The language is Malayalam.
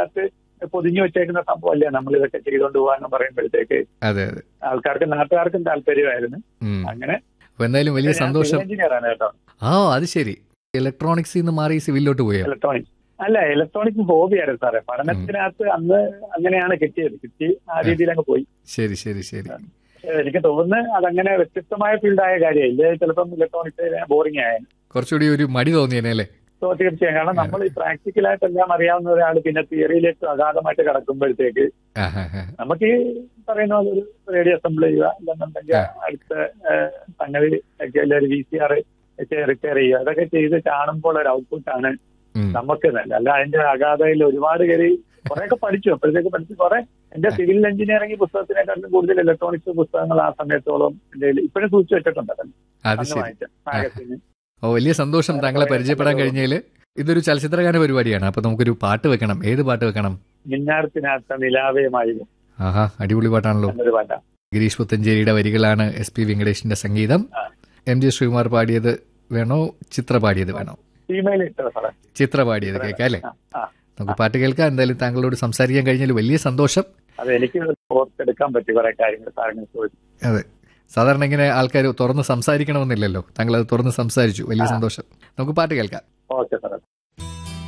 അതിനകത്ത് പൊതിഞ്ഞു വെച്ചേക്കുന്ന സംഭവമല്ലേ നമ്മൾ ഇതൊക്കെ ചെയ്തുകൊണ്ട് പോകാന്ന് പറയുമ്പോഴത്തേക്ക് അതെ അതെ ആൾക്കാർക്കും നാട്ടുകാർക്കും താല്പര്യമായിരുന്നു ഉം. അങ്ങനെ അപ്പൊ എന്തായാലും വലിയ സന്തോഷം എഞ്ചിനീയർ ആണ് കേട്ടോ ആ അത് ശരി ഇലക്ട്രോണിക്സിൽ നിന്ന് മാറി സിവിലിലോട്ട് പോയോ ഇലക്ട്രോണിക്സ് അല്ല ഇലക്ട്രോണിക്സ് ഹോബിയായിരുന്നു സാറേ പഠനത്തിനകത്ത് അന്ന് അങ്ങനെയാണ് കിട്ടിയത് കിട്ടി ആ രീതിയിൽ അങ്ങ് പോയി ശരി ശരി ശരി പക്ഷേ എനിക്ക് തോന്നുന്നു അതങ്ങനെ വ്യത്യസ്തമായ ഫീൽഡായ കാര്യമില്ല ചിലപ്പം ഇലക്ട്രോണിക്സ് ബോറിംഗ് ആയാലും കുറച്ചുകൂടി ഒരു മടി തോന്നിയേനെ അല്ലേ സോ തീർച്ചയായും കാരണം നമ്മൾ ഈ പ്രാക്ടിക്കലായിട്ട് എല്ലാം അറിയാവുന്ന ഒരാൾ പിന്നെ തിയറിയിലേക്ക് അഗാധമായിട്ട് കടക്കുമ്പോഴത്തേക്ക് ആഹാ, ആഹാ. നമുക്ക് ഈ പറയുന്ന പോലെ ഒരു റേഡിയോ അസംബിൾ ചെയ്യുക അല്ലെന്നുണ്ടെങ്കിൽ അടുത്ത ഏഹ്, സംഗതി ഒക്കെ അല്ലെ ഒരു വി സി ആർ റിപ്പയർ ചെയ്യുക അതൊക്കെ ചെയ്ത് കാണുമ്പോൾ ഒരു ഔട്ട്പുട്ടാണ് ഉം. നമുക്ക് നല്ല അല്ല അതിന്റെ അഗാധയിൽ ഒരുപാട് പേര് കുറെയൊക്കെ പഠിച്ചു അപ്പോഴത്തേക്ക് പഠിച്ചു കുറെ എന്റെ സിവിൽ എഞ്ചിനീയറിംഗ് പുസ്തകത്തിനെക്കാളും കൂടുതൽ ഇലക്ട്രോണിക്സ് പുസ്തകങ്ങൾ ആ സമയത്തോളം എന്റെ കയ്യിൽ ഇപ്പോഴും സൂക്ഷിച്ചു വെച്ചിട്ടുണ്ട് അതല്ലേ അത് അന്ന് ശരി വായിച്ച മാഗസിന് ഓ വലിയ സന്തോഷം താങ്കളെ പരിചയപ്പെടാൻ കഴിഞ്ഞതിൽ ഇതൊരു ചലച്ചിത്രഗാന പരിപാടിയാണ് അപ്പൊ നമുക്കൊരു പാട്ട് വെക്കണം ഏത് പാട്ട് വെക്കണം മിന്നാരത്തിനകത്ത നിലാവയമായിരുന്നു ആഹാ അടിപൊളി പാട്ടാണല്ലോ എന്നൊരു പാട്ടാണ് ഗിരീഷ് പുത്തഞ്ചേരിയുടെ വരികളാണ് എസ് പി വെങ്കടേഷിന്റെ സംഗീതം എം ജി ശ്രീകുമാർ പാടിയത് വേണോ ചിത്ര പാടിയത് വേണോ ഇമെയിൽ ഇട്ടത് സാറേ ചിത്ര പാടിയത് കേൾക്കാം അല്ലേ ആ, ആ നമുക്ക് പാട്ട് കേൾക്കാം എന്തായാലും താങ്കളോട് സംസാരിക്കാൻ കഴിഞ്ഞാൽ വലിയ സന്തോഷം അത് എനിക്ക് ഓർത്തെടുക്കാൻ പറ്റി കുറെ കാര്യങ്ങൾ സാറിന് ചോദിച്ചു അതെ സാധാരണ ഇങ്ങനെ ആൾക്കാർ തുറന്ന് സംസാരിക്കണമെന്നില്ലല്ലോ താങ്കൾ അത് തുറന്ന് സംസാരിച്ചു വലിയ സന്തോഷം നമുക്ക് പാട്ട് കേൾക്കാം ഓക്കെ സാറേ